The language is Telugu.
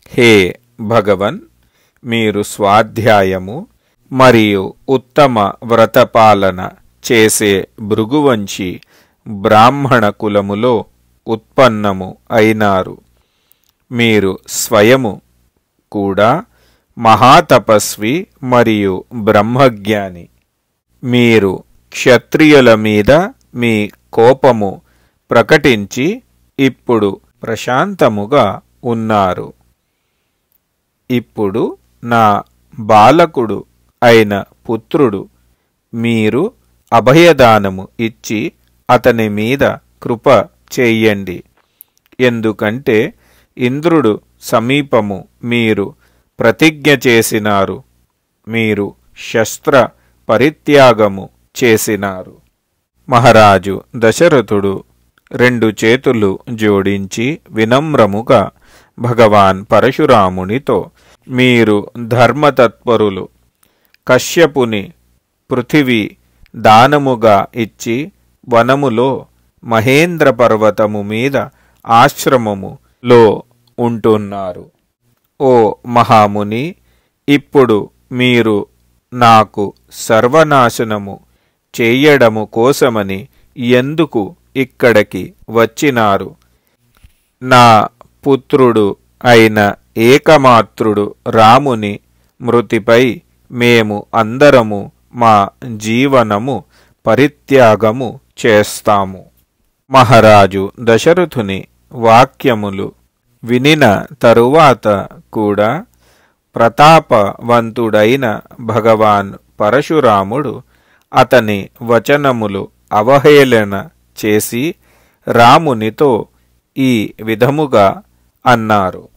హే భగవన్ మీరు స్వాధ్యాయము మరియు ఉత్తమ వ్రతపాలన చేసే భృగువంశి బ్రాహ్మణ కులములో ఉత్పన్నము అయినారు మీరు స్వయము కూడా మహాతపస్వి మరియు బ్రహ్మజ్ఞాని మీరు క్షత్రియుల మీద మీ కోపము ప్రకటించి ఇప్పుడు ప్రశాంతముగా ఉన్నారు ఇప్పుడు నా బాలకుడు అయిన పుత్రుడు మీరు అభయదానము ఇచ్చి అతని మీద కృప చెయ్యండి ఎందుకంటే ఇంద్రుడు సమీపము మీరు ప్రతిజ్ఞ చేసినారు మీరు శస్త్ర పరిత్యాగము చేసినారు మహారాజు దశరథుడు రెండు చేతులు జోడించి వినమ్రముగా భగవాన్ పరశురామునితో మీరు ధర్మతత్పరులు కశ్యపుని పృథివీ దానముగా ఇచ్చి వనములో మహేంద్ర పర్వతము మీద ఆశ్రమములో ఉంటున్నారు ఓ మహాముని ఇప్పుడు మీరు నాకు సర్వనాశనము చెయ్యడము కోసమని ఎందుకు ఇక్కడికి వచ్చినారు నా పుత్రుడు అయిన ఏకమాత్రుడు రాముని మృతిపై మేము అందరము మా జీవనము పరిత్యాగము చేస్తాము మహారాజు దశరథుని వాక్యములు వినిన తరువాత కూడా ప్రతాపవంతుడైన భగవాన్ పరశురాముడు అతని వచనములు అవహేళన చేసి రామునితో ఈ విధముగా అన్నారు